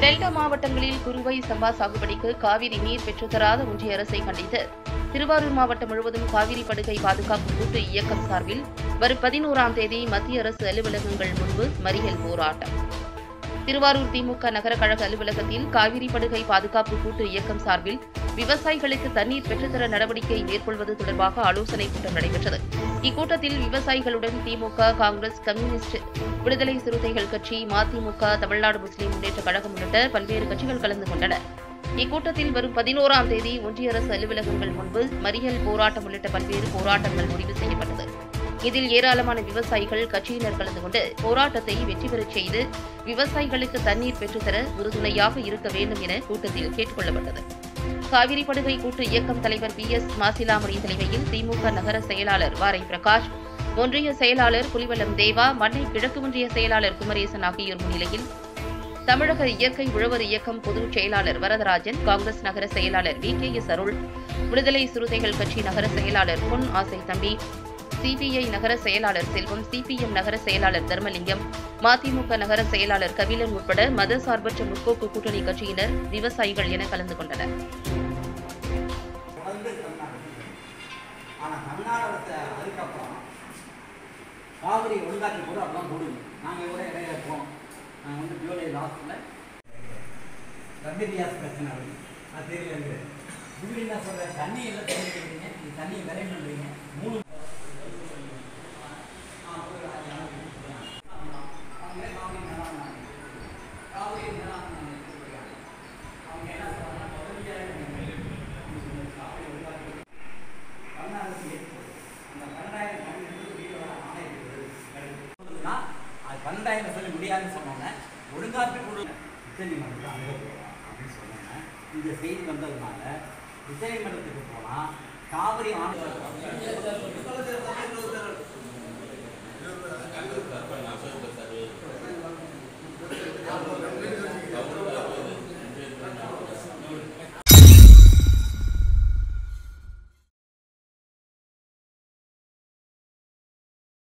delta மாவட்டங்களில் குறுவை சம்பா சாகுபடிக்கு காவிரி நீர் பெற்றுத்தராத ஒன்றிய அரசை கண்டித்து திருவாரூர் மாவட்டம் முழுவதும் காவிரி படுகை பாதுகாப்பு கூட்டு இயக்கம் சார்பில் வரும் பதினோராம் தேதி மத்திய அரசு அலுவலகங்கள் முன்பு மறியல் போராட்டம் திருவாரூர் திமுக நகர கழக அலுவலகத்தில் காவிரி படுகை பாதுகாப்பு கூட்டு இயக்கம் சார்பில் விவசாயிகளுக்கு தண்ணீர் பெற்றுத்தர நடவடிக்கை மேற்கொள்வது தொடர்பாக ஆலோசனைக் கூட்டம் நடைபெற்றது இக்கூட்டத்தில் விவசாயிகளுடன் திமுக காங்கிரஸ் கம்யூனிஸ்ட் விடுதலை சிறுத்தைகள் கட்சி மதிமுக தமிழ்நாடு முஸ்லிம் முன்னேற்ற கழகம் உள்ளிட்ட பல்வேறு கட்சிகள் கலந்து கொண்டன இக்கூட்டத்தில் வரும் பதினோராம் தேதி ஒன்றிய அரசு அலுவலகங்கள் முன்பு மறியல் போராட்டம் உள்ளிட்ட பல்வேறு போராட்டங்கள் முடிவு செய்யப்பட்டது இதில் ஏராளமான விவசாயிகள் கட்சியினர் கலந்து கொண்டு போராட்டத்தை வெற்றி பெறச் செய்து விவசாயிகளுக்கு தண்ணீர் பெற்றுத்தர உறுதுணையாக இருக்க வேண்டும் என கூட்டத்தில் கேட்டுக் கொள்ளப்பட்டது காவிரி படுகை கூட்டு இயக்கம் தலைவர் பி எஸ் மாசிலாமணி தலைமையில் திமுக நகர செயலாளர் வாரை பிரகாஷ் ஒன்றிய செயலாளர் புலிவலம் தேவா மண்ணை கிழக்கு ஒன்றிய செயலாளர் குமரேசன் ஆகியோர் முன்னிலையில் தமிழக இயற்கை உழவர் இயக்கம் பொதுச் செயலாளர் வரதராஜன் காங்கிரஸ் நகர செயலாளர் வி கே எஸ் அருள் விடுதலை சிறுத்தைகள் கட்சி நகர செயலாளர் பொன் ஆசை தம்பி சிபிஐ நகர செயலாளர் செல்வம் சிபிஎம் நகர செயலாளர் தர்மலிங்கம் மதிமுக நகர செயலாளர் கபிலன் உட்பட மத சார்பற்ற முற்போக்கு கூட்டணி கட்சியினர் விவசாயிகள் என கலந்து கொண்டனர் தொடர்ந்து தமிழ்நாடு ஆனால் தமிழ்நாடு அரசு அதுக்கப்புறம் காவிரி ஒழுங்காற்றி கூட அப்படிலாம் போடுங்க நாங்கள் கூட இடையில இருப்போம் நாங்கள் வந்து ஜூலை லாஸ்ட்டில் ரபிரியாஸ் பிரச்சனை வருது அது தெரியல இப்படி என்ன சொல்கிறேன் தண்ணி எல்லாம் தெரிஞ்சுக்கிறீங்க நீ தண்ணியை விரை பண்ணுறீங்க மூணு காவிரி மேலாண்மை அவங்க என்ன சொல்றாங்கன்னா தமிழ்நாடு ஏற்படும் அந்த பன்னெண்டாயிரம் மணி நேரத்துக்கு வீடோட ஆணை இருக்குதுன்னா அது பன்னெண்டாயிரம் சொல்லி முடியாதுன்னு சொன்னோன்னே ஒழுங்காற்று குழு உச்சநீதிமன்றத்தில் அணுக போகிறோம் அப்படின்னு சொன்னாங்க இந்த செய்தி வந்ததுனால உச்சநீதிமன்றத்துக்கு போனால் காவிரி ஆண்டு